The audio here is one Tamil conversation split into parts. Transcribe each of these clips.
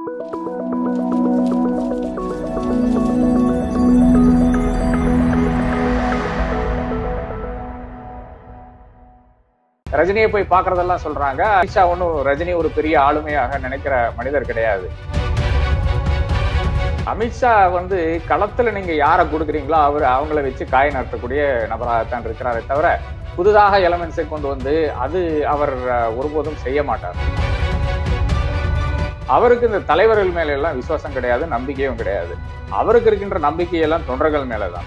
ரஜினியை போய் பாக்குறதெல்லாம் சொல்றாங்க அமித்ஷா ஒன்றும் ரஜினி ஒரு பெரிய ஆளுமையாக நினைக்கிற மனிதர் கிடையாது அமித்ஷா வந்து களத்துல நீங்க யாரை கொடுக்குறீங்களோ அவர் அவங்கள வச்சு காய நடத்தக்கூடிய நபராகத்தான் இருக்கிறாரே தவிர புதுதாக எலமெண்ட்ஸை கொண்டு வந்து அது அவர் அஹ், ஒருபோதும் செய்ய மாட்டார் அவருக்கு இந்த தலைவர்கள் மேல எல்லாம் விசுவாசம் கிடையாது நம்பிக்கையும் கிடையாது அவருக்கு இருக்கின்ற நம்பிக்கையெல்லாம் தொண்டர்கள் மேலதான்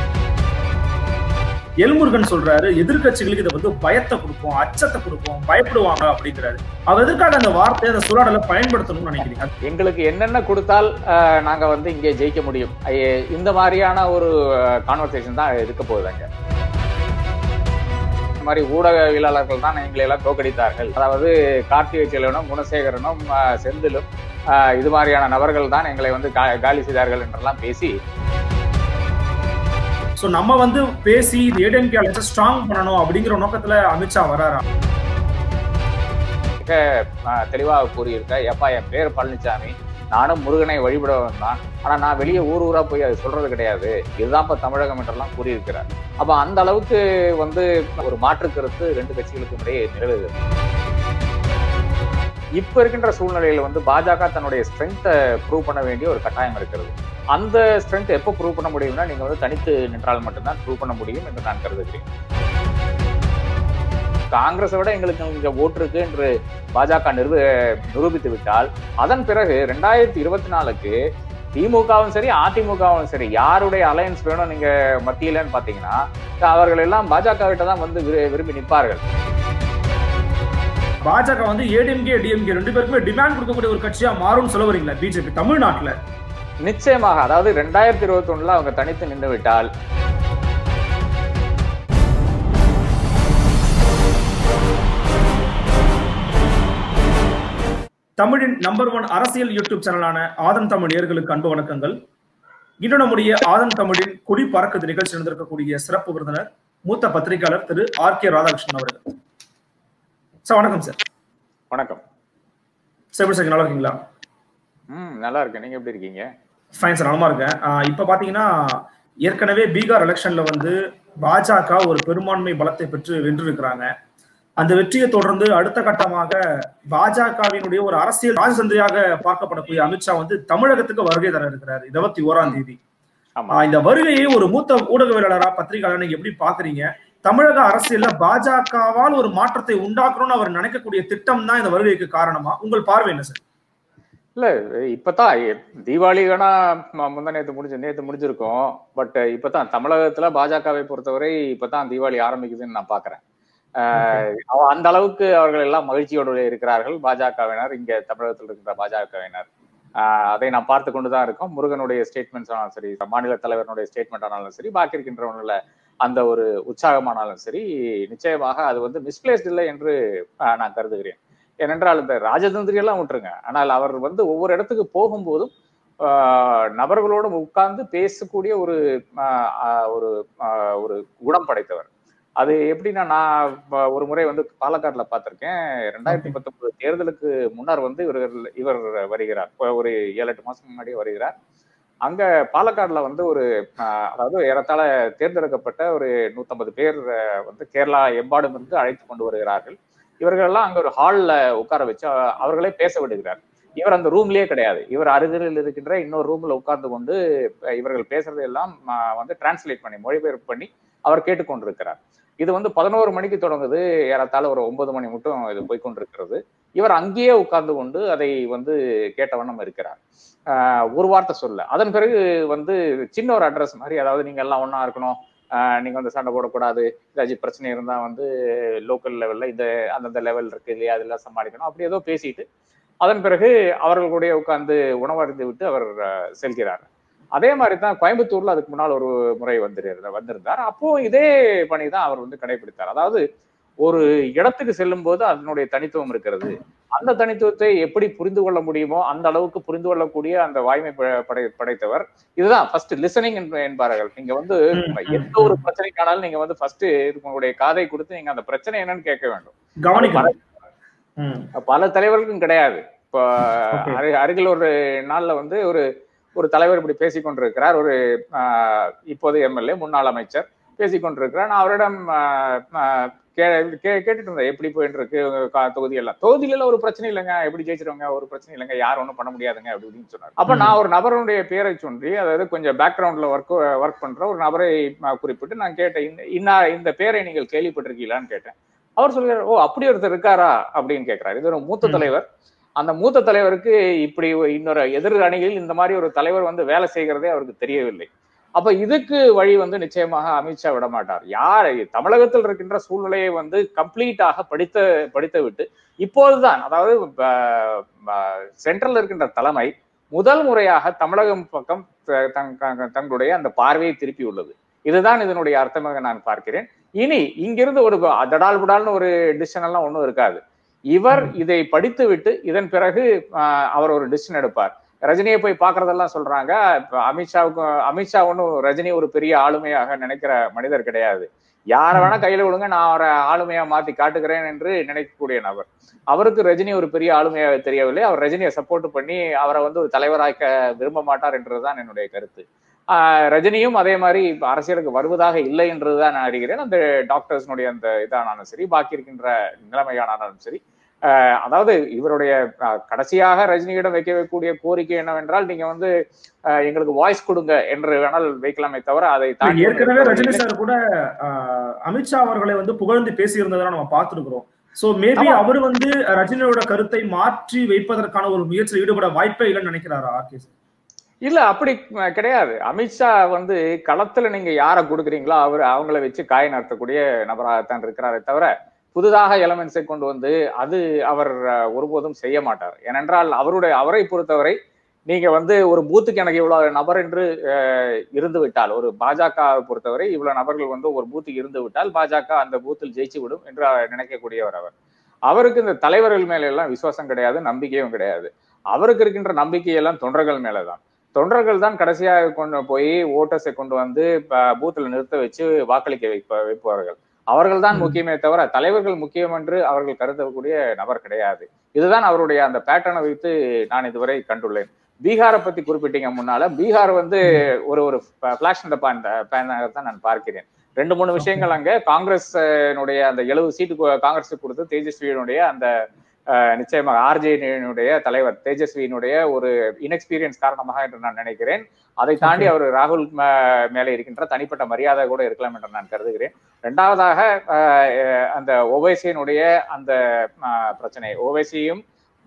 எல்முருகன் சொல்றாரு எதிர்க்கட்சிகளுக்கு இதை வந்து பயத்தை கொடுப்போம் அச்சத்தை கொடுப்போம் பயப்படுவாங்க அப்படிங்கிறாரு அவர் எதற்காக அந்த வார்த்தையை அந்த சுறாடல பயன்படுத்தணும்னு நினைக்கிறீங்க எங்களுக்கு என்னென்ன கொடுத்தால் அஹ், நாங்க வந்து இங்கே ஜெயிக்க முடியும் ஐய- இந்த மாதிரியான ஒரு கான்வர்சேஷன் தான் இருக்க போகுதுங்க இந்த மாதிரி ஊடகவியலாளர்கள் தான் எங்களை எல்லாம் தோக்கடித்தார்கள் அதாவது கார்த்திகை செல்வனும் குணசேகரனும் அஹ், செந்திலும் அஹ், இது மாதிரியான நபர்கள் தான் எங்களை வந்து கா- காலி செய்தார்கள் என்றெல்லாம் பேசி சோ நம்ம வந்து பேசி ஏடிஎம்கே அலைன்ஸை ஸ்ட்ராங் பண்ணணும் அப்படிங்கிற நோக்கத்துல அமித்ஷா வராரா அஹ், தெளிவாக கூறியிருக்க எப்பா என் பேர் பழனிசாமி நானும் முருகனை வழிபடவன் தான் ஆனா நான் வெளியே ஊர் ஊரா போய் அது சொல்றது கிடையாது இதுதான் இப்ப தமிழகம் என்றெல்லாம் கூறியிருக்கிறார் அப்ப அந்த அளவுக்கு வந்து ஒரு மாற்று கருத்து ரெண்டு கட்சிகளுக்கும் இடையே நிலவுது இப்ப இருக்கின்ற சூழ்நிலையில வந்து பாஜக தன்னுடைய ஸ்ட்ரென்த்தை ப்ரூவ் பண்ண வேண்டிய ஒரு கட்டாயம் இருக்கிறது அந்த ஸ்ட்ரென்த் எப்போ ப்ரூவ் பண்ண முடியும்னா நீங்க வந்து தனித்து நின்றால் மட்டும்தான் ப்ரூவ் பண்ண முடியும் என்று நான் கருதுகிறேன் காங்கிரஸை விட எங்களுக்கு இங்க ஓட்டு இருக்கு என்று பாஜக நிரூபி நிரூபித்து விட்டால் அதன் பிறகு ரெண்டாயிரத்தி இருபத்தி நாலுக்கு திமுகவும் சரி அதிமுகவும் சரி யாருடைய அலையன்ஸ் வேணும் நீங்க மத்தியிலன்னு பாத்தீங்கன்னா அவர்கள் எல்லாம் பாஜக கிட்ட தான் வந்து விரு- விரும்பி நிற்பார்கள் பாஜக வந்து ஏடிஎம்கே டிஎம்கே ரெண்டு பேருக்குமே டிமாண்ட் கொடுக்கக்கூடிய ஒரு கட்சியா மாறும்னு சொல்ல வரீங்களா பிஜேபி தமிழ்நாட்டுல நிச்சயமாக அதாவது ரெண்டாயிரத்தி இருபத்தி ஒண்ணுல அவங்க தனித்து நின்று விட்டால் தமிழின் நம்பர் ஒன் அரசியல் யூடியூப் சேனலான ஆதன் தமிழ் நேயர்களுக்கு அன்பு வணக்கங்கள் இன்று நம்முடைய ஆதன் தமிழின் கொடி பறக்குது நிகழ்ச்சி நடந்திருக்கக்கூடிய சிறப்பு விருந்தினர் மூத்த பத்திரிகையாளர் திரு ஆர் கே ராதாகிருஷ்ணன் அவர்கள் சார் வணக்கம் சார் வணக்கம் சார் எப்படி சார் நல்லா இருக்கீங்களா ம் நல்லா இருக்கு நீங்க எப்படி இருக்கீங்க ஃபைன் சார் நலமா இருக்கேன் ஆஹ் இப்ப பாத்தீங்கன்னா ஏற்கனவே பீகார் எலெக்ஷன்ல வந்து பாஜக ஒரு பெரும்பான்மை பலத்தை பெற்று வென்றிருக்கிறாங்க அந்த வெற்றியை தொடர்ந்து அடுத்த கட்டமாக பாஜகவினுடைய ஒரு அரசியல் ராஜதந்திரியாக பார்க்கப்படக்கூடிய அமித்ஷா வந்து தமிழகத்துக்கு வருகை தர இருக்கிறார் இருபத்தி ஓராம் தேதி ஆமா ஆஹ் இந்த வருகையை ஒரு மூத்த ஊடகவியலாளரா பத்திரிகையாளர் நீங்க எப்படி பாக்குறீங்க தமிழக அரசியல்ல பாஜகவால் ஒரு மாற்றத்தை உண்டாக்கணும்னு அவர் நினைக்கக்கூடிய திட்டம் தான் இந்த வருகைக்கு காரணமா உங்கள் பார்வை என்ன சார் இல்ல இப்பதான் எ- தீபாவளி வேணா ம- முந்தா நேத்து முடிஞ்சு நேத்து முடிஞ்சிருக்கோம் பட் இப்பதான் தமிழகத்துல பாஜகவை பொறுத்தவரை இப்பதான் தீபாவளி ஆரம்பிக்குதுன்னு நான் பாக்குறேன் ஆஹ் அவ- அந்த அளவுக்கு அவர்கள் எல்லாம் மகிழ்ச்சியோடு இருக்கிறார்கள் பாஜகவினர் இங்க தமிழகத்தில் இருக்கிற பாஜகவினர் ஆஹ் அதை நாம் பார்த்து கொண்டுதான் இருக்கோம் முருகனுடைய ஸ்டேட்மெண்ட்ஸ் ஆனாலும் சரி மாநில தலைவருடைய ஸ்டேட்மெண்ட் ஆனாலும் சரி பாக்கி இருக்கின்றவங்கள அந்த ஒரு உற்சாகமானாலும் சரி நிச்சயமாக அது வந்து மிஸ்பிளேஸ்ட் இல்லை என்று ஆஹ் நான் கருதுகிறேன் ஏனென்றால் இந்த ராஜதந்திரி எல்லாம் விட்டுருங்க ஆனால் அவர் வந்து ஒவ்வொரு இடத்துக்கு போகும்போதும் ஆஹ், நபர்களோடும் உட்கார்ந்து பேசக்கூடிய ஒரு ஆஹ், ஆஹ், ஒரு ஆஹ், ஒரு குணம் படைத்தவர் அது எப்படின்னா நான் ப- ஒரு முறை வந்து பாலக்காடுல பார்த்திருக்கேன் ரெண்டாயிரத்தி பத்தொன்பது தேர்தலுக்கு முன்னர் வந்து இவர்கள் இவர் வருகிறார் இப்ப ஒரு ஏழு எட்டு மாசம் முன்னாடியே வருகிறார் அங்க பாலக்காடுல வந்து ஒரு ஆஹ், அதாவது ஏறத்தாழ தேர்ந்தெடுக்கப்பட்ட ஒரு நூத்தம்பது பேர் ஆஹ், வந்து கேரளா எம்பாடும் இருந்து அழைத்து கொண்டு வருகிறார்கள் இவர்கள் எல்லாம் அங்க ஒரு ஹால்ல உட்கார வச்சு அஹ், அவர்களே பேச விடுகிறார் இவர் அந்த ரூம்லயே கிடையாது இவர் அருகில் இருக்கின்ற இன்னொரு ரூம்ல உட்கார்ந்து கொண்டு அஹ், இவர்கள் பேசுறதை எல்லாம் ஆஹ், வந்து டிரான்ஸ்லேட் பண்ணி மொழிபெயர்ப்பு பண்ணி அவர் கேட்டுக்கொண்டிருக்கிறார் இது வந்து பதினோரு மணிக்கு தொடங்குது ஏறத்தாழ ஒரு ஒன்பது மணி மட்டும் இது போய்க்கொண்டிருக்கிறது இவர் அங்கேயே உட்கார்ந்து கொண்டு அதை வந்து கேட்ட வண்ணம் இருக்கிறார் ஆஹ், ஒரு வார்த்தை சொல்ல அதன் பிறகு வந்து சின்ன ஒரு அட்ரஸ் மாதிரி அதாவது நீங்க எல்லாம் ஒண்ணா இருக்கணும் ஆஹ், நீங்க வந்து சண்டை போடக்கூடாது ஏதாச்சும் பிரச்சனை இருந்தா வந்து லோக்கல் லெவல்ல இந்த அந்தந்த லெவல் இருக்கு இல்லையா அதெல்லாம் சமாளிக்கணும் அப்படி ஏதோ பேசிட்டு அதன் பிறகு அவர்களுடைய உட்கார்ந்து உணவருந்து விட்டு அவர் அஹ், செல்கிறார் அதே மாதிரி தான் கோயம்புத்தூர்ல அதுக்கு முன்னால் ஒரு முறை வந்திருந்தார் வந்திருந்தார் அப்போ இதே பணி தான் அவர் வந்து கடைபிடித்தார் அதாவது ஒரு இடத்துக்கு செல்லும் போது அதனுடைய தனித்துவம் இருக்கிறது அந்த தனித்துவத்தை எப்படி புரிந்து கொள்ள முடியுமோ அந்த அளவுக்கு புரிந்து கொள்ளக்கூடிய அந்த வாய்மை ப- படை படைத்தவர் இதுதான் ஃபர்ஸ்ட் லிசனிங் என்பார்கள் நீங்க வந்து ம், ம், எந்த ஒரு பிரச்சனைக்கானாலும் நீங்க வந்து ஃபர்ஸ்ட் உங்களுடைய காதை கொடுத்து நீங்க அந்த பிரச்சனை என்னன்னு கேட்க வேண்டும் கவனிக்கணும் ம். பல தலைவர்களுக்கும் கிடையாது இப்போ Okay. அரு- அருகில் ஒரு நாள்ல வந்து ஒரு ஒரு தலைவர் இப்படி பேசிக் கொண்டிருக்கிறார் ஒரு ஆஹ், இப்போது எம்எல்ஏ முன்னாள் அமைச்சர் பேசிக் கொண்டிருக்கிறார் நான் அவரிடம் ஆஹ், ஆஹ், கே- கே- கேட்டுட்டு இருந்தேன் எப்படி போயிட்டு இருக்கு உங்க கா- தொகுதி எல்லாம் தொகுதியில எல்லாம் ஒரு பிரச்சனை இல்லைங்க எப்படி ஜெயிச்சிருவாங்க ஒரு பிரச்சனை இல்லைங்க யாரும் ஒன்றும் பண்ண முடியாதுங்க அப்படி இப்படின்னு சொன்னார் அப்ப ம். நான் ஒரு நபருடைய பேரை சொல்லி அதாவது கொஞ்சம் பேக்ரவுண்ட்ல ஒர்க் ஒர்க் பண்ற ஒரு நபரை நான் குறிப்பிட்டு நான் கேட்டேன் இந்த இன்னா இந்த பேரை நீங்கள் கேள்விப்பட்டிருக்கீங்களான்னு கேட்டேன் அவர் சொல்கிறார் ஓ அப்படி ஒருத்தர் இருக்காரா அப்படின்னு கேட்கிறாரு இது ஒரு மூத்த ம். தலைவர் அந்த மூத்த தலைவருக்கு இப்படி ஒரு இன்னொரு எதிர் அணியில் இந்த மாதிரி ஒரு தலைவர் வந்து வேலை செய்கிறதே அவருக்கு தெரியவில்லை அப்ப இதுக்கு வழி வந்து நிச்சயமாக அமித்ஷா விட மாட்டார் யார் தமிழகத்தில் இருக்கின்ற சூழ்நிலையை வந்து கம்ப்ளீட்டாக படித்த படித்து விட்டு இப்போதுதான் அதாவது சென்ட்ரல் இருக்கின்ற தலைமை முதல் முறையாக தமிழகம் பக்கம் த- தங்- தங்- தங்களுடைய அந்த பார்வையை திருப்பி உள்ளது இதுதான் இதனுடைய அர்த்தமாக நான் பார்க்கிறேன் இனி இங்கிருந்து ஒரு தடால் புடால்னு ஒரு டிசிஷன் எல்லாம் ஒன்றும் இருக்காது இவர் இதை படித்து விட்டு இதன் பிறகு ஆஹ், அவர் ஒரு டிசிஷன் எடுப்பார் ரஜினியை போய் பார்க்கறதெல்லாம் சொல்றாங்க இப்ப அமித்ஷாவுக்கு அமித்ஷா ஒன்றும் ரஜினி ஒரு பெரிய ஆளுமையாக நினைக்கிற மனிதர் கிடையாது யாரை வேணா கையில விடுங்க நான் அவரை ஆளுமையா மாத்தி காட்டுகிறேன் என்று நினைக்கக்கூடிய நபர் அவருக்கு ரஜினி ஒரு பெரிய ஆளுமையாக தெரியவில்லை அவர் ரஜினியை சப்போர்ட் பண்ணி அவரை வந்து ஒரு தலைவராக்க விரும்ப மாட்டார் என்றுதான் என்னுடைய கருத்து ஆஹ் ரஜினியும் அதே மாதிரி இப்ப அரசியலுக்கு வருவதாக இல்லை என்றுதான் நான் அறிகிறேன் அந்த டாக்டர்ஸ்னுடைய அந்த இதானாலும் சரி பாக்கி இருக்கின்ற நிலைமையானாலும் சரி ஆஹ் அதாவது இவருடைய ஆஹ் கடைசியாக ரஜினியிடம் வைக்கக்கூடிய கோரிக்கை என்னவென்றால் நீங்க வந்து ஆஹ் எங்களுக்கு வாய்ஸ் கொடுங்க என்று வேணால் வைக்கலாமே தவிர அதை தாண்டி ஏற்கனவே ரஜினி சார் கூட ஆஹ், அமித்ஷா அவர்களை வந்து புகழ்ந்து பேசியிருந்ததை நம்ம பார்த்துருக்கிறோம் சோ மேபி ஆமா. அவர் வந்து ரஜினியோட கருத்தை மாற்றி வைப்பதற்கான ஒரு முயற்சியில் ஈடுபட வாய்ப்பே இல்லைன்னு நினைக்கிறாரா ஆர்கே இல்ல அப்படி அஹ், கிடையாது அமித்ஷா வந்து களத்துல நீங்க யாரை கொடுக்குறீங்களோ அவர் அவங்கள வச்சு காய நடத்தக்கூடிய நபராகத்தான் இருக்கிறாரே தவிர புதிதாக எலமெண்ட்ஸை கொண்டு வந்து அது அவர் அஹ், ஒருபோதும் செய்ய மாட்டார் ஏனென்றால் அவருடைய அவரை பொறுத்தவரை நீங்க வந்து ஒரு பூத்துக்கு எனக்கு இவ்வளவு நபர் என்று அஹ், இருந்து விட்டால் ஒரு பாஜக பொறுத்தவரை இவ்வளவு நபர்கள் வந்து ஒரு பூத்துக்கு இருந்து விட்டால் பாஜக அந்த பூத்தில் ஜெயிச்சு விடும் என்று அவர் நினைக்கக்கூடியவர் அவர் அவருக்கு இந்த தலைவர்கள் மேல எல்லாம் விசுவாசம் கிடையாது நம்பிக்கையும் கிடையாது அவருக்கு இருக்கின்ற நம்பிக்கையெல்லாம் தொண்டர்கள் மேலதான் தொண்டர்கள் தான் கடைசியாக கொண்டு போய் ஓட்டர்ஸை கொண்டு வந்து பூத்தில் நிறுத்த வச்சு வாக்களிக்க வைப்ப வைப்பவர்கள் அவர்கள் தான் ம். முக்கியமே தவிர தலைவர்கள் முக்கியம் என்று அவர்கள் கருதக்கூடிய நபர் கிடையாது இதுதான் அவருடைய அந்த பேட்டர்னை வைத்து நான் இதுவரை கண்டுள்ளேன் பீகாரை பத்தி குறிப்பிட்டீங்க முன்னால பீகார் வந்து ஒரு ஒரு பிளாஷ் இந்த பேனாக தான் நான் பார்க்கிறேன் ரெண்டு மூணு விஷயங்கள் அங்க காங்கிரஸ் அந்த எழுபது சீட்டு கு- காங்கிரஸுக்கு கொடுத்து தேஜஸ்வியினுடைய அந்த அஹ், நிச்சயமாக ஆர்ஜேனுடைய தலைவர் தேஜஸ்வியினுடைய ஒரு இன்எக்ஸ்பீரியன்ஸ் காரணமாக என்று நான் நினைக்கிறேன் அதை தாண்டி Okay. அவர் ராகுல் ம- மேலே இருக்கின்ற தனிப்பட்ட மரியாதை கூட இருக்கலாம் என்று நான் கருதுகிறேன் ரெண்டாவதாக அஹ், அஹ், அந்த ஓவைசியினுடைய அந்த அஹ், பிரச்சனை ஓவைசியும்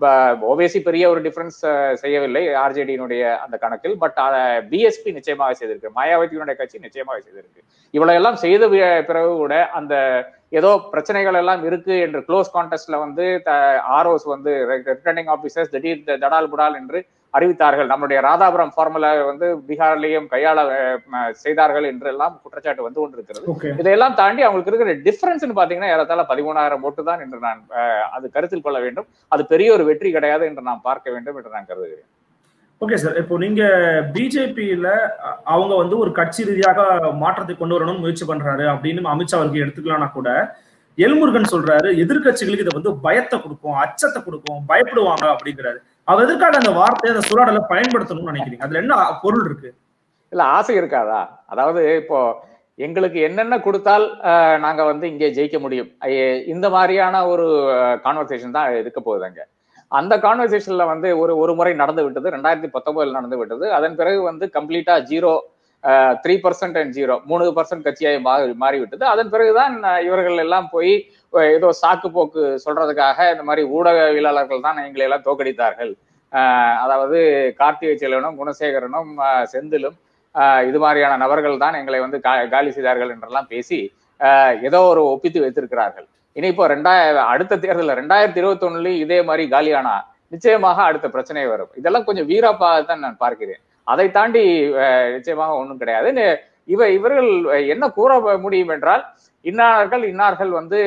ஓவைசி பெரிய ஒரு டிஃபரன்ஸ் செய்யவில்லை ஆர்ஜேடியினுடைய அந்த கணக்கில் பட் பிஎஸ்பி நிச்சயமாக செய்திருக்கு மாயாவதியினுடைய கட்சி நிச்சயமாக செய்திருக்கு இவ்வளவு எல்லாம் செய்த வி- பிறகு கூட அந்த ஏதோ பிரச்சனைகள் எல்லாம் இருக்கு என்று க்ளோஸ் கான்டெஸ்ட்ல வந்து ஆர்ஓஸ் வந்து ரிட்டர்னிங் ஆபீசர்ஸ் திடீர் த- தடால் புடால் என்று அறிவித்தார்கள் நம்முடைய ராதாபுரம் ஃபார்முலா வந்து பீகார்லயும் கையாள அஹ், ம- செய்தார்கள் என்று எல்லாம் குற்றச்சாட்டு வந்து கொண்டிருக்கிறது ஓகே இதையெல்லாம் தாண்டி அவங்களுக்கு இருக்கிற டிஃபரன்ஸ் பாத்தீங்கன்னா ஏறத்தாழ பதிமூணாயிரம் ஓட்டு தான் என்று நான் அஹ், அது கருத்தில் கொள்ள வேண்டும் அது பெரிய ஒரு வெற்றி கிடையாது என்று நாம் பார்க்க வேண்டும் என்று நான் கருதுகிறேன் ஓகே சார் இப்போ நீங்க பிஜேபியில அவங்க வந்து ஒரு கட்சி ரீதியாக மாற்றத்தை கொண்டு வரணும்னு முயற்சி பண்றாரு அப்படின்னு அமித்ஷா அவருக்கு எடுத்துக்கலாம்னா கூட எல்முருகன் சொல்றாரு எதிர்க்கட்சிகளுக்கு இதை வந்து பயத்தை கொடுக்கும் அச்சத்தை கொடுக்கும் பயப்படுவாங்க அப்படிங்கிறாரு அவர் எதற்காக அந்த வார்த்தையை அந்த சுறாடல பயன்படுத்தணும்னு நினைக்கிறீங்க அதுல என்ன பொருள் இருக்கு இல்ல ஆசை இருக்காதா அதாவது இப்போ எங்களுக்கு என்னென்ன கொடுத்தால் அஹ், நாங்க வந்து இங்கே ஜெயிக்க முடியும் ஐய- இந்த மாதிரியான ஒரு கான்வர்சேஷன் தான் இருக்க போகுது அங்க அந்த கான்வர்சேஷன்ல வந்து ஒரு ஒரு முறை நடந்து விட்டது ரெண்டாயிரத்தி பத்தொன்பதுல நடந்து விட்டது அதன் பிறகு வந்து கம்ப்ளீட்டா zero three percent and zero மூணு பர்சன்ட் கட்சியாய் மாறி மாறிவிட்டது அதன் பிறகுதான் அஹ், இவர்கள் எல்லாம் போய் அஹ், ஏதோ சாக்கு போக்கு சொல்றதுக்காக இந்த மாதிரி ஊடகவியலாளர்கள் தான் எங்களை எல்லாம் தோக்கடித்தார்கள் அஹ், அதாவது கார்த்திகை செல்வனும் குணசேகரனும் அஹ், செந்திலும் ஆஹ் இது மாதிரியான நபர்கள் தான் எங்களை வந்து கா- காலி செய்தார்கள் என்றெல்லாம் பேசி ஆஹ் ஏதோ ஒரு ஒப்பித்து வைத்திருக்கிறார்கள் இனி இப்போ ரெண்டாயிர அடுத்த தேர்தலில் ரெண்டாயிரத்தி இருபத்தி ஒண்ணுலயும் இதே மாதிரி காலியானா நிச்சயமாக அடுத்த பிரச்சனை வரும் இதெல்லாம் கொஞ்சம் வீராப்பாக தான் நான் பார்க்கிறேன் அதை தாண்டி ஆஹ் நிச்சயமாக ஒன்றும் கிடையாது நெ- இவ இவர்கள் என்ன கூற முடியும் என்றால் இன்னார்கள் இன்னார்கள் வந்து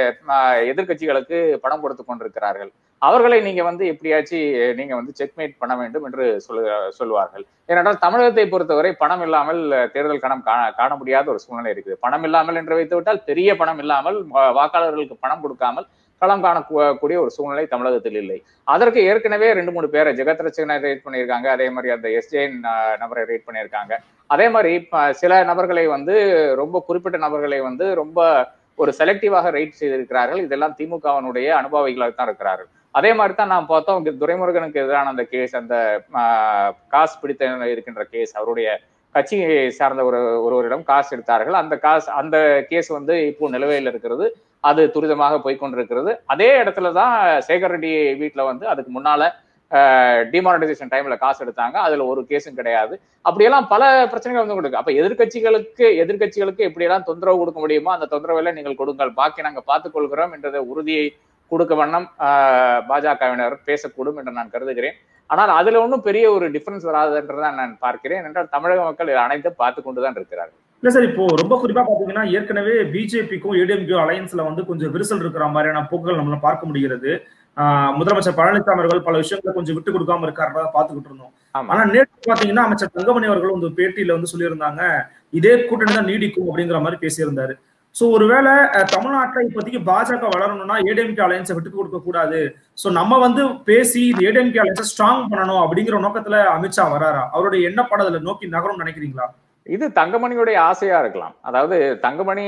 ஆஹ் எதிர்க்கட்சிகளுக்கு பணம் கொடுத்து கொண்டிருக்கிறார்கள் அவர்களை நீங்க வந்து எப்படியாச்சும் நீங்க வந்து செக்மேட் பண்ண வேண்டும் என்று சொல்லு சொல்லுவார்கள் ஏனென்றால் தமிழகத்தை பொறுத்தவரை பணம் இல்லாமல் தேர்தல் கணம் காண காண முடியாத ஒரு சூழ்நிலை இருக்குது பணம் இல்லாமல் என்று வைத்து விட்டால் பெரிய பணம் இல்லாமல் வா- வாக்காளர்களுக்கு பணம் கொடுக்காமல் களம் காணக்கூடிய ஒரு சூழ்நிலை தமிழகத்தில் இல்லை அதற்கு ஏற்கனவே ரெண்டு மூணு பேரை ஜெகத் ரச்சகனை ரேட் பண்ணியிருக்காங்க அதே மாதிரி அந்த எஸ்ஜேன் நபரை ரேட் பண்ணியிருக்காங்க அதே மாதிரி சில நபர்களை வந்து ரொம்ப குறிப்பிட்ட நபர்களை வந்து ரொம்ப ஒரு செலக்டிவாக ரைட் செய்திருக்கிறார்கள் இதெல்லாம் திமுகவினுடைய அனுபவிகளாக தான் இருக்கிறார்கள் அதே மாதிரி தான் நாம் பார்த்தோம் துரைமுருகனுக்கு எதிரான அந்த கேஸ் அந்த காசு பிடித்த இருக்கின்ற கேஸ் அவருடைய கட்சியை சார்ந்த ஒரு ஒருவரிடம் காசு எடுத்தார்கள் அந்த காசு அந்த கேஸ் வந்து இப்போ நிலுவையில் இருக்கிறது அது துரிதமாக போய்கொண்டிருக்கிறது அதே இடத்துல தான் சேகர் ரெட்டி வீட்டில் வந்து அதுக்கு முன்னால டிமானிட்டைசேஷன் டைம்ல காசு எடுத்தாங்க அதுல ஒரு கேஸும் கிடையாது அப்படியெல்லாம் பல பிரச்சனைகள் வந்து கொடுக்கு அப்ப எதிர்கட்சிகளுக்கு எதிர்கட்சிகளுக்கு எப்படியெல்லாம் தொந்தரவு கொடுக்க முடியுமோ அந்த தொந்தரவுல நீங்கள் கொடுங்கள் பாக்கி நாங்கள் பார்த்துக் கொள்கிறோம் என்ற உறுதியை கொடுக்க வண்ணம் பாஜகவினர் பேசக்கூடும் என்று நான் கருதுகிறேன் ஆனால் அதுல ஒன்றும் பெரிய ஒரு டிஃபரன்ஸ் வராது என்றுதான் நான் பார்க்கிறேன் என்றால் தமிழக மக்கள் அனைத்தும் பார்த்து கொண்டுதான் இருக்கிறார்கள் இல்ல சார் இப்போ ரொம்ப குறிப்பா பாத்தீங்கன்னா ஏற்கனவே பிஜேபிக்கும் ஏடிஎம்கே அலையன்ஸ்ல வந்து கொஞ்சம் விரிசல் இருக்கிற மாதிரியான போக்குகள் நம்மளால பார்க்க முடிகிறது முதலமைச்சர் பழனிசாமி அவர்கள் பல விஷயங்களை கொஞ்சம் விட்டு கொடுக்காம இருக்காருன்றத பாத்துக்கிட்டு இருந்தோம் ஆனா நேற்று பாத்தீங்கன்னா அமைச்சர் தங்கமணி அவர்கள் வந்து பேட்டியில வந்து சொல்லியிருந்தாங்க இதே கூட்டணி தான் நீடிக்கும் அப்படிங்கிற மாதிரி பேசியிருந்தாரு சோ ஒருவேளை தமிழ்நாட்டில் இப்போதைக்கு பாஜக வளரணும்னா ஏடிஎம்கே அலையன்ஸை விட்டு கொடுக்க கூடாது சோ நம்ம வந்து பேசி ஏடிஎம்கே அலையன்ஸை ஸ்ட்ராங் பண்ணணும் அப்படிங்கிற நோக்கத்துல அமித்ஷா வராரா அவருடைய எண்ணப்பாடுதல நோக்கி நகரும் நினைக்கிறீங்களா இது தங்கமணியுடைய ஆசையா இருக்கலாம் அதாவது தங்கமணி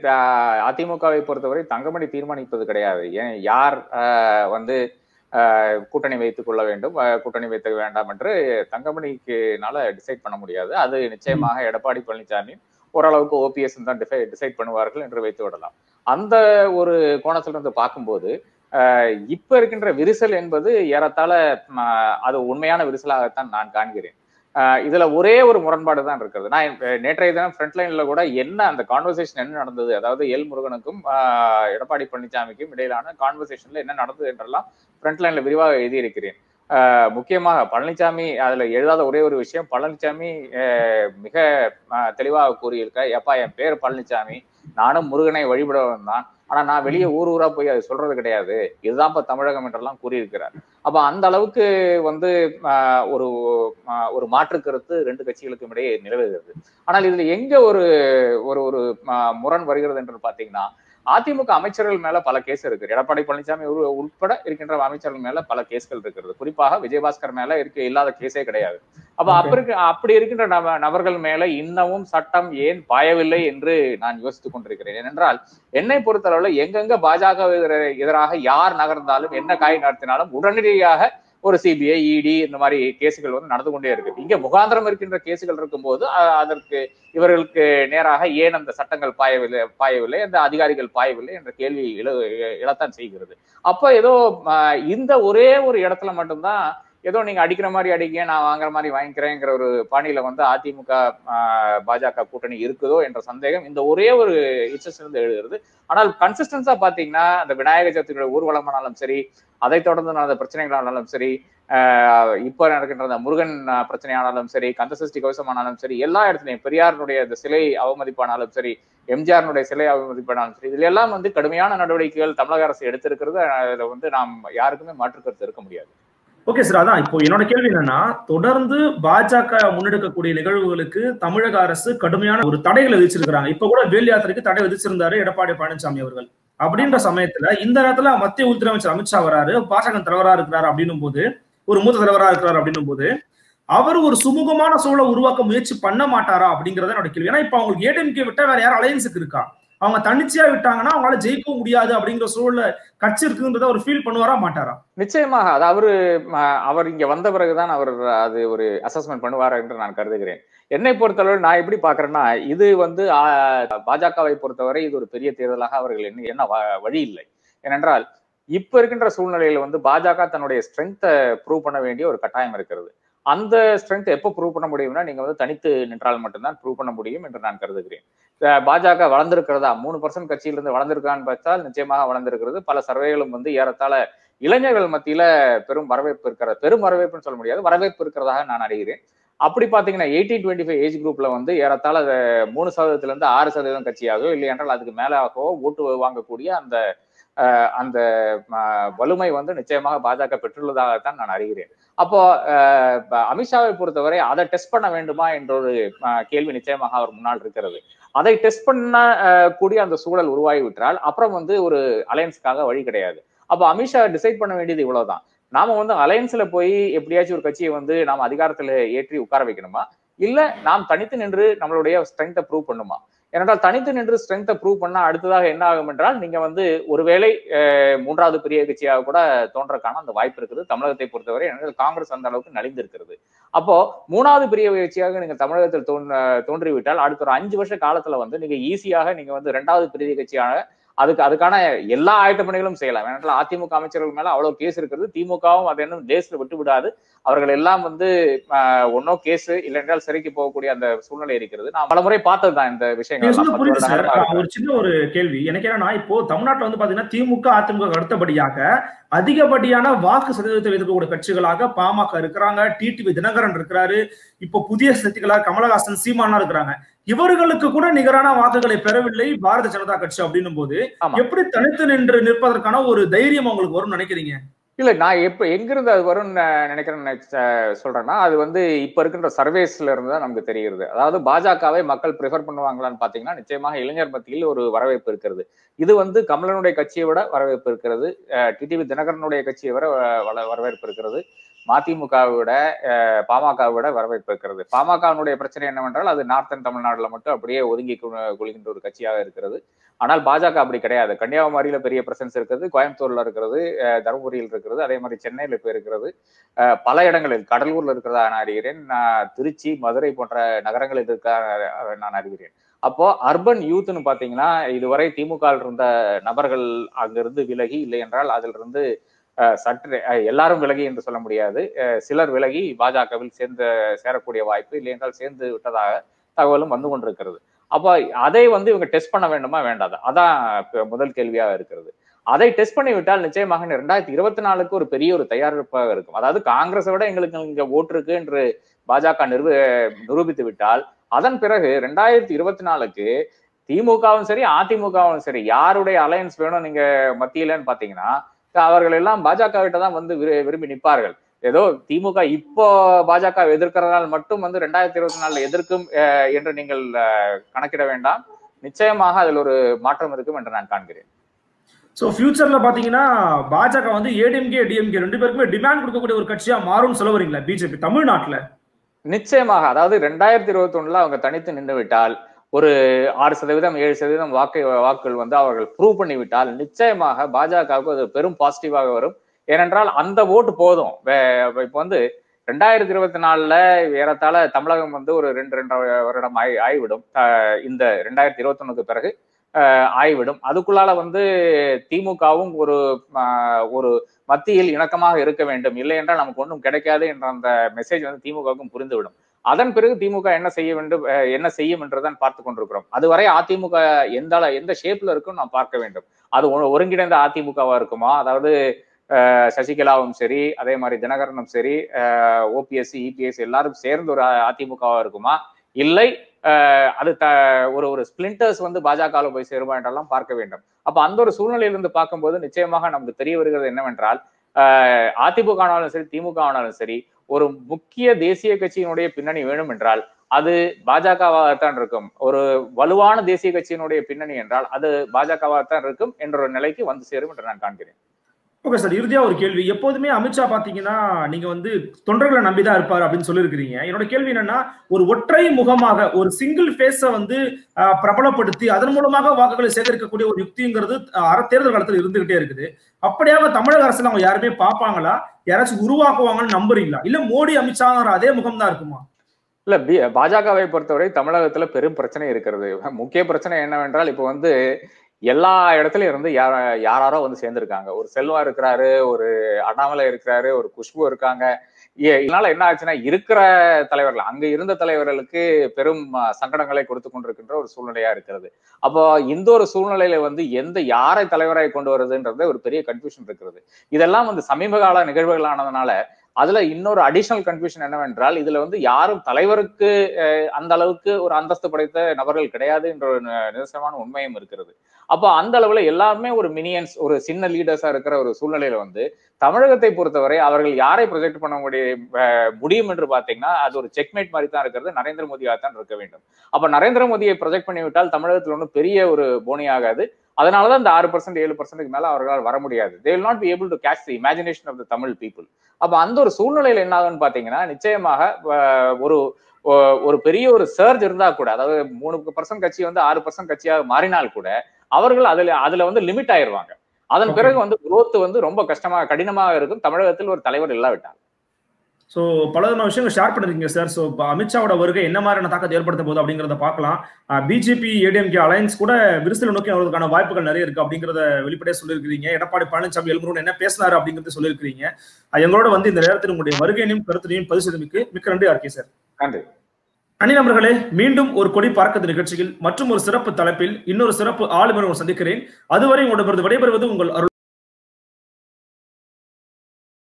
அதிமுகவை பொறுத்தவரை தங்கமணி தீர்மானிப்பது கிடையாது ஏன் யார் வந்து கூட்டணி வைத்துக் கொள்ள வேண்டும் கூட்டணி வைத்துக்க வேண்டாம் என்று தங்கமணிக்குனால டிசைட் பண்ண முடியாது அது நிச்சயமாக எடப்பாடி பழனிசாமி ஓரளவுக்கு ஓபிஎஸ் தான் டிசைட் பண்ணுவார்கள் என்று வைத்து விடலாம் அந்த ஒரு கோணத்திலிருந்து பார்க்கும்போது இப்ப இருக்கின்ற விரிசல் என்பது ஏறத்தாழ அது உண்மையான விரிசலாகத்தான் நான் காண்கிறேன் இதுல ஒரே ஒரு முரண்பாடு தான் இருக்கிறது நான் நேற்றைய தினம் ஃப்ரண்ட் லைன்ல கூட என்ன அந்த கான்வர்சேஷன் என்ன நடந்தது அதாவது எல் முருகனுக்கும் எடப்பாடி பழனிசாமிக்கும் இடையிலான கான்வர்சேஷன்ல என்ன நடந்தது என்றெல்லாம் ஃப்ரண்ட் லைன்ல விரிவாக எழுதியிருக்கிறேன் முக்கியமாக பழனிசாமி அதுல எழுதாத ஒரே ஒரு விஷயம் பழனிசாமி மிக தெளிவாக கூறியிருக்க எப்பா என் பேர் பழனிசாமி நானும் முருகனை வழிபடவன் தான் ஆனா நான் வெளியே ஊர் ஊரா போய் அது சொல்றது கிடையாது இதுதான் இப்ப தமிழகம் என்றெல்லாம் கூறியிருக்கிறார் அப்ப அந்த அளவுக்கு வந்து ஒரு ஒரு மாற்று கருத்து ரெண்டு கட்சிகளுக்கும் இடையே நிலவுகிறது ஆனால் இதுல எங்க ஒரு ஒரு ஒரு முரண் வருகிறது என்று பாத்தீங்கன்னா அதிமுக அமைச்சர்கள் மேல பல கேஸ் இருக்கு எடப்பாடி பழனிசாமி உட்பட இருக்கின்ற அமைச்சர்கள் மேல பல கேஸ்கள் இருக்கிறது குறிப்பாக விஜயபாஸ்கர் மேல இருக்க இல்லாத கேஸே கிடையாது அப்ப அப்ப இருக்க அப்படி இருக்கின்ற நபர்கள் மேல இன்னமும் சட்டம் ஏன் பாயவில்லை என்று நான் யோசித்துக் கொண்டிருக்கிறேன் ஏனென்றால் என்னை பொறுத்தளவுல எங்கெங்க பாஜக எதிராக யார் நகர்ந்தாலும் என்ன காய் நடத்தினாலும் உடனடியாக ஒரு சிபிஐ இடி இந்த மாதிரி கேசுகள் வந்து நடந்து கொண்டே இருக்கு இங்க முகாந்திரம் இருக்கின்ற கேசுகள் இருக்கும்போது அதற்கு இவர்களுக்கு நேராக ஏன் அந்த சட்டங்கள் பாயவில்லை பாயவில்லை அந்த அதிகாரிகள் பாயவில்லை என்ற கேள்வி இழ இழத்தான் செய்கிறது அப்ப ஏதோ இந்த ஒரே ஒரு இடத்துல மட்டும்தான் ஏதோ நீங்க அடிக்கிற மாதிரி அடிக்க நான் வாங்குற மாதிரி வாங்கிக்கிறேங்கிற ஒரு பாணியில வந்து அதிமுக பாஜக கூட்டணி இருக்குதோ என்ற சந்தேகம் இந்த ஒரே ஒரு இச்சஸ் இருந்து எழுதுறது ஆனால் கன்சிஸ்டன்ஸா பாத்தீங்கன்னா அந்த விநாயக சதுர்த்தியோட ஊர்வலமானாலும் சரி அதை தொடர்ந்து நடந்த பிரச்சனைகளானாலும் சரி இப்ப நடக்கின்ற அந்த முருகன் பிரச்சனையானாலும் சரி கந்தசஷ்டி கவசமானாலும் சரி எல்லா இடத்துலையும் பெரியாருடைய இந்த சிலை அவமதிப்பானாலும் சரி எம்ஜிஆருடைய சிலை அவமதிப்பானாலும் சரி இதுல எல்லாம் வந்து கடுமையான நடவடிக்கைகள் தமிழக அரசு எடுத்திருக்கிறது அதுல வந்து நாம் யாருக்குமே மாற்று கருத்து இருக்க முடியாது ஓகே சார் அதான் இப்போ என்னோட கேள்வி என்னன்னா தொடர்ந்து பாஜக முன்னெடுக்கக்கூடிய நிகழ்வுகளுக்கு தமிழக அரசு கடுமையான ஒரு தடைகளை விதிச்சிருக்கிறாங்க இப்ப கூட வேல் யாத்திரைக்கு தடை விதிச்சிருந்தாரு எடப்பாடி பழனிசாமி அவர்கள் அப்படின்ற சமயத்துல இந்த நேரத்துல மத்திய உள்துறை அமைச்சர் அமித்ஷா வராரு பாஜக தலைவரா இருக்கிறாரு அப்படின்னும் போது ஒரு மூத்த தலைவரா இருக்கிறாரு அப்படின்னும் போது அவர் ஒரு சுமூகமான சூழலை உருவாக்க முயற்சி பண்ண மாட்டாரா அப்படிங்கறத என்னோட கேள்வி ஏன்னா இப்ப அவங்களுக்கு ஏடிஎம்கே விட்டா வேற யாரும் அலையன்ஸுக்கு இருக்கா அவங்க தனிச்சையா விட்டாங்கன்னா அவங்களால ஜெயிக்கவும் முடியாது அப்படிங்கிற சூழல்ல கட்சி இருக்குன்றத அவர் ஃபீல் பண்ணுவாரா மாட்டாரா நிச்சயமாக அது அவரு அவர் இங்க வந்த பிறகுதான் அவர் அது ஒரு அசஸ்மெண்ட் பண்ணுவார் என்று நான் கருதுகிறேன் என்னை பொறுத்தளவு நான் எப்படி பாக்குறேன்னா இது வந்து பாஜகவை பொறுத்தவரை இது ஒரு பெரிய தேர்தலாக அவர்கள் என்ன என்ன வழி இல்லை ஏனென்றால் இப்ப இருக்கின்ற சூழ்நிலையில வந்து பாஜக தன்னுடைய ஸ்ட்ரென்த்தை ப்ரூவ் பண்ண வேண்டிய ஒரு கட்டாயம் இருக்கிறது அந்த ஸ்ட்ரென்த் எப்போ ப்ரூவ் பண்ண முடியும்னா நீங்க வந்து தனித்து நின்றால் மட்டும்தான் ப்ரூவ் பண்ண முடியும் என்று நான் கருதுகிறேன் பாஜக வளர்ந்திருக்கிறதா மூணு பர்சன்ட் கட்சியிலிருந்து வளர்ந்திருக்கான்னு பார்த்தால் நிச்சயமாக வளர்ந்திருக்கிறது பல சர்வேகளும் வந்து ஏறத்தாழ இளைஞர்கள் மத்தியில பெரும் வரவேற்பு இருக்கிறது பெரும் வரவேற்புன்னு சொல்ல முடியாது வரவேற்பு இருக்கிறதாக நான் அறிகிறேன் அப்படி பாத்தீங்கன்னா எயிட்டீன் டுவெண்ட்டி ஃபைவ் ஏஜ் குரூப்ல வந்து ஏறத்தாழ மூணு சதவீதத்துல இருந்து ஆறு சதவீதம் கட்சியாகவோ இல்லை என்றால் அதுக்கு மேலாகவோ ஓட்டு வாங்கக்கூடிய அந்த அந்த வலிமை வந்து நிச்சயமாக பாஜக பெற்றுள்ளதாகத்தான் நான் அறிகிறேன் அப்போ அமித்ஷாவை பொறுத்தவரை அதை டெஸ்ட் பண்ண வேண்டுமா என்ற ஒரு கேள்வி நிச்சயமாக அவர் முன்னால் இருக்கிறது அதை டெஸ்ட் பண்ண அஹ், கூடிய அந்த சூழல் உருவாகி விட்டால் அப்புறம் வந்து ஒரு அலையன்ஸ்க்காக வழி கிடையாது அப்போ அமித்ஷா டிசைட் பண்ண வேண்டியது இவ்வளவுதான் நாம வந்து அலையன்ஸ்ல போய் எப்படியாச்சும் ஒரு கட்சியை வந்து நாம அதிகாரத்துல ஏற்றி உட்கார வைக்கணுமா இல்ல நாம் தனித்து நின்று நம்மளுடைய ஸ்ட்ரென்த்தை ப்ரூவ் பண்ணுமா ஏனென்றால் தனித்து நின்று ஸ்ட்ரென்த்தை ப்ரூவ் பண்ணா அடுத்ததாக என்ன ஆகும் என்றால் நீங்க வந்து ஒருவேளை அஹ், மூன்றாவது பெரிய கட்சியாக கூட தோன்றக்கான அந்த வாய்ப்பு இருக்குது தமிழகத்தை பொறுத்தவரை ஏனென்றால் காங்கிரஸ் அந்த அளவுக்கு நலிந்திருக்கிறது அப்போ மூணாவது பெரிய கட்சியாக நீங்க தமிழகத்தில் தோன் தோன்றிவிட்டால் அடுத்த ஒரு அஞ்சு வருஷ காலத்துல வந்து நீங்க ஈஸியாக நீங்க வந்து ரெண்டாவது பெரிய கட்சியான அதுக்கு அதுக்கான எல்லா ஆயத்த பணிகளும் செய்யலாம் ஏனென்றால் அதிமுக அமைச்சர்கள் மேல அவ்வளவு கேஸ் இருக்கிறது திமுகவும் அதை இன்னும் லேஸ்ல விட்டு விடாது அவர்கள் எல்லாம் வந்து ஒன்னோ கேஸ் இல்லை என்றால் சிறைக்கு போகக்கூடிய அந்த சூழ்நிலை இருக்கிறது நான் பலமுறை பார்த்ததுதான் இந்த நீங்க விஷயங்கள் சொல்றது பத்து புரியுது வருட சார் காலமா ஒரு சின்ன ஒரு கேள்வி எனக்கு என்னன்னா இப்போ தமிழ்நாட்டுல வந்து பாத்தீங்கன்னா திமுக அதிமுக அடுத்தபடியாக அதிகப்படியான வாக்கு சதவீதத்தை வைக்கக்கூடிய கட்சிகளாக பாமக இருக்கிறாங்க டிடிவி தினகரன் இருக்கிறாரு இப்போ புதிய சக்திகளாக கமலஹாசன் சீமானா இருக்கிறாங்க இவர்களுக்கு கூட நிகரான வாக்குகளை பெறவில்லை பாரதிய ஜனதா கட்சி அப்படின்னும் போது ஆமா. எப்படி தனித்து நின்று நிற்பதற்கான ஒரு தைரியம் உங்களுக்கு வரும்னு நினைக்கிறீங்க இல்ல நான் எப்ப எங்கிருந்து அது வரும்னு நினைக்கிறேன் நினைச்ச- சொல்றேன்னா அது வந்து இப்ப இருக்கின்ற சர்வேஸ்ல இருந்து தான் நமக்கு தெரிகிறது அதாவது பாஜகவை மக்கள் ப்ரிஃபர் பண்ணுவாங்களான்னு பாத்தீங்கன்னா நிச்சயமாக இளைஞர் மத்தியில் ஒரு வரவேற்பு இருக்கிறது இது வந்து கமலனுடைய கட்சியை விட வரவேற்பு இருக்கிறது டிடிவி தினகரனுடைய கட்சியை விட வ- வள- வரவேற்பு இருக்கிறது மதிமுகவை விட அஹ், பாமகவை விட வரவேற்பு இருக்கிறது பாமகவினுடைய பிரச்சனை என்னவென்றால் அது நார்த்தன் தமிழ்நாடுல மட்டும் அப்படியே ஒதுங்கி கொ- கொள்கின்ற ஒரு கட்சியாக இருக்கிறது ஆனால் பாஜக அப்படி கிடையாது கன்னியாகுமரியில பெரிய பிரசன்ஸ் இருக்கிறது கோயம்புத்தூர்ல இருக்கிறது அஹ், தருமபுரியில் இருக்கிறது அதே மாதிரி சென்னையில இப்ப இருக்கிறது அஹ், பல இடங்களில் கடலூர்ல இருக்கிறதா நான் அறிகிறேன் நான் திருச்சி மதுரை போன்ற நகரங்களில் இருக்க அஹ், நான் அறிகிறேன் அப்போ அர்பன் யூத்னு பாத்தீங்கன்னா இதுவரை திமுக வில் இருந்த நபர்கள் அங்கிருந்து விலகி இல்லை என்றால் அதிலிருந்து அஹ், சற்று அஹ், எல்லாரும் விலகி என்று சொல்ல முடியாது அஹ், சிலர் விலகி பாஜகவில் சேர்ந்து சேரக்கூடிய வாய்ப்பு இல்லை என்றால் சேர்ந்து விட்டதாக தகவலும் வந்து கொண்டிருக்கிறது அப்போ அதை வந்து இவங்க டெஸ்ட் பண்ண வேண்டுமா வேண்டாதா அதான் இப்ப முதல் கேள்வியாக இருக்கிறது அதை டெஸ்ட் பண்ணி விட்டால் நிச்சயமாக ரெண்டாயிரத்தி இருபத்தி நாலுக்கு ஒரு பெரிய ஒரு தயாரிப்பாக இருக்கும் அதாவது காங்கிரஸை விட எங்களுக்கு இங்க ஓட்டு இருக்கு என்று பாஜக நிரூபி நிரூபித்து விட்டால் அதன் பிறகு ரெண்டாயிரத்தி இருபத்தி நாலுக்கு திமுகவும் சரி அதிமுகவும் சரி யாருடைய அலையன்ஸ் வேணும் நீங்க மத்தியிலன்னு பாத்தீங்கன்னா அவர்கள் எல்லாம் பாஜக விட்ட தான் வந்து விரு- விரும்பி நிற்பார்கள் ஏதோ திமுக இப்போ பாஜக எதிர்க்கிறதால் மட்டும் வந்து ரெண்டாயிரத்தி இருபத்தி நாலுல எதிர்க்கும் அஹ், என்று நீங்கள் அஹ், கணக்கிட வேண்டாம் நிச்சயமாக அதில் ஒரு மாற்றம் இருக்கும் என்று நான் காண்கிறேன் சோ ஃபியூச்சர்ல பாத்தீங்கன்னா பாஜக வந்து ஏடிஎம்கே டிஎம்கே ரெண்டு பேருக்குமே டிமாண்ட் கொடுக்கக்கூடிய ஒரு கட்சியா மாறும்னு சொல்ல வரீங்களா பிஜேபி தமிழ்நாட்டுல நிச்சயமாக அதாவது ரெண்டாயிரத்தி இருபத்தி ஒண்ணுல அவங்க தனித்து நின்று விட்டால் ஒரு ஆறு சதவீதம் ஏழு சதவீதம் வாக்கு வாக்குகள் வந்து அவர்கள் ப்ரூவ் பண்ணி விட்டால் நிச்சயமாக பாஜகவுக்கு அது பெரும் பாசிட்டிவாக வரும் ஏனென்றால் அந்த ஓட்டு போதும் வே- இப்ப வந்து ரெண்டாயிரத்தி இருபத்தி நாலுல ஏறத்தாழ தமிழகம் வந்து ஒரு ரெண்டு ரெண்டரை வருடம் ஆகி ஆகிவிடும் அஹ் இந்த ரெண்டாயிரத்தி இருபத்தி பிறகு அஹ் ஆகிவிடும் அதுக்குள்ளால வந்து திமுகவும் ஒரு அஹ், ஒரு மத்தியில் இணக்கமாக இருக்க வேண்டும் இல்லை என்றால் நமக்கு ஒன்றும் கிடைக்காது என்ற அந்த மெசேஜ் வந்து திமுகவுக்கும் புரிந்துவிடும் அதன் பிறகு திமுக என்ன செய்ய வேண்டும் அஹ், என்ன செய்யும் என்றுதான் பார்த்து கொண்டிருக்கிறோம் அதுவரை அதிமுக எந்த அள- எந்த ஷேப்ல இருக்கும் நாம் பார்க்க வேண்டும் அது ஒ- ஒருங்கிணைந்த அதிமுகவா இருக்குமா அதாவது அஹ், சசிகலாவும் சரி அதே மாதிரி தினகரனும் சரி ஓபிஎஸ் இபிஎஸ் எல்லாரும் சேர்ந்து ஒரு அ- அதிமுகவா இருக்குமா இல்லை அஹ், அது த ஒரு ஒரு ஸ்பிளிண்டர்ஸ் வந்து பாஜகவில் போய் சேருமா என்றெல்லாம் பார்க்க வேண்டும் அப்ப அந்த ஒரு சூழ்நிலையிலிருந்து பார்க்கும்போது நிச்சயமாக நமக்கு தெரிய வருகிறது என்னவென்றால் அஹ், அதிமுக ஆனாலும் சரி திமுக ஆனாலும் சரி ஒரு முக்கிய தேசிய கட்சியினுடைய பின்னணி வேணும் என்றால் அது பாஜகவாகத்தான் இருக்கும் ஒரு வலுவான தேசிய கட்சியினுடைய பின்னணி என்றால் அது பாஜகவாகத்தான் இருக்கும் என்ற ஒரு நிலைக்கு வந்து சேரும் என்று நான் காண்கிறேன் ஓகே சார் இறுதியா ஒரு கேள்வி எப்போதுமே அமித்ஷா பாத்தீங்கன்னா நீங்க வந்து தொண்டர்களை நம்பிதான் இருப்பாரு அப்படின்னு சொல்லியிருக்கிறீங்க என்னோட கேள்வி என்னன்னா ஒரு ஒற்றை முகமாக ஒரு சிங்கிள் ஃபேஸ வந்து ஆஹ், பிரபலப்படுத்தி அதன் மூலமாக வாக்குகளை சேகரிக்கக்கூடிய ஒரு யுக்திங்கிறது ஆஹ், அர தேர்தல் காலத்துல இருந்துகிட்டே இருக்குது அப்படியாக தமிழக அரசுல அவங்க யாருமே பார்ப்பாங்களா யாராச்சும் உருவாக்குவாங்கன்னு நம்புறீங்களா இல்ல மோடி அமித்ஷாங்கிற அதே முகம் தான் இருக்குமா இல்ல பி பாஜகவை பொறுத்தவரை தமிழகத்துல பெரும் பிரச்சனை இருக்கிறது முக்கிய பிரச்சனை என்னவென்றால் இப்போ வந்து எல்லா இடத்துலயும் இருந்து யார யாராரோ வந்து சேர்ந்திருக்காங்க ஒரு செல்வா இருக்கிறாரு ஒரு அண்ணாமலை இருக்கிறாரு ஒரு குஷ்பு இருக்காங்க ஏ- இதனால என்ன ஆச்சுன்னா இருக்கிற தலைவர்கள் அங்க இருந்த தலைவர்களுக்கு பெரும் அஹ், சங்கடங்களை கொடுத்து கொண்டிருக்கின்ற ஒரு சூழ்நிலையா இருக்கிறது அப்போ இந்த ஒரு சூழ்நிலையில வந்து எந்த யாரை தலைவராய் கொண்டு வருதுன்றது ஒரு பெரிய கன்ஃபியூஷன் இருக்கிறது இதெல்லாம் வந்து சமீப கால நிகழ்வுகளானதுனால அதுல இன்னொரு அடிஷனல் கன்ஃபியூஷன் என்னவென்றால் இதுல வந்து யாரும் தலைவருக்கு அந்த அளவுக்கு ஒரு அந்தஸ்து படைத்த நபர்கள் கிடையாது என்ற ஒரு நிதர்சனமான உண்மையும் இருக்கிறது அப்போ அந்த அளவுல எல்லாருமே ஒரு மினியன்ஸ் ஒரு சின்ன லீடர்ஸா இருக்கிற ஒரு சூழ்நிலையில வந்து தமிழகத்தை பொறுத்தவரை அவர்கள் யாரை ப்ரொஜெக்ட் பண்ண முடிய முடியும் என்று பாத்தீங்கன்னா அது ஒரு செக்மேட் மாதிரி தான் இருக்கிறது நரேந்திர மோடியாக தான் இருக்க வேண்டும் அப்ப நரேந்திர மோடியை ப்ரொஜெக்ட் பண்ணிவிட்டால் தமிழகத்தில் ஒன்றும் பெரிய ஒரு போனி ஆகாது அதனாலதான் இந்த ஆறு பர்சன்ட் ஏழு பர்சன்ட்டுக்கு மேல அவர்களால் வர முடியாது they will not be able to catch the imagination of the Tamil people அப்ப அந்த ஒரு சூழ்நிலையில என்ன ஆகுன்னு பாத்தீங்கன்னா நிச்சயமாக ஒரு ஒரு பெரிய ஒரு சர்ஜ் இருந்தா கூட அதாவது மூணு பர்சன்ட் கட்சி வந்து ஆறு பர்சன்ட் கட்சியாக மாறினால் கூட அவர்கள் அதுல அதுல வந்து லிமிட் ஆயிருவாங்க அதன் பிறகு வந்து குரோத் வந்து ரொம்ப கஷ்டமாக கடினமாக இருக்கும் தமிழகத்தில் ஒரு தலைவர் இல்லாவிட்டால் ஸோ பல விதமான விஷயங்கள் ஷேர் பண்ணிருக்கீங்க சார் ஸோ இப்போ அமித்ஷாவோட வருகை என்ன மாதிரியான தாக்கத்தை ஏற்படுத்த போகுது அப்படிங்கிறத பார்க்கலாம் பிஜேபி ஏடிஎம்கே அலையன்ஸ் கூட விரிசல் நோக்கி அவர்களுக்கான வாய்ப்புகள் நிறைய இருக்கு அப்படிங்கிறத வெளிப்படையாக சொல்லியிருக்கிறீங்க எடப்பாடி பழனிசாமி எழுமுருகன் என்ன பேசினாரு அப்படிங்கிறத சொல்லியிருக்கிறீங்க எங்களோட வந்து இந்த நேரத்தில் உங்களுடைய வருகையினையும் கருத்தினையும் பதிவு செய்தமைக்கு மிக்க நன்றி ஆர்கே சார் நன்றி அணி நண்பர்களே மீண்டும் ஒரு கொடி பார்க்கது நிகழ்ச்சியில் மற்றும் ஒரு சிறப்பு தலைப்பில் இன்னொரு சிறப்பு ஆளுநர் சந்திக்கிறேன் அதுவரை உங்களிடமிருந்து விடைபெறுவது உங்கள் அருள்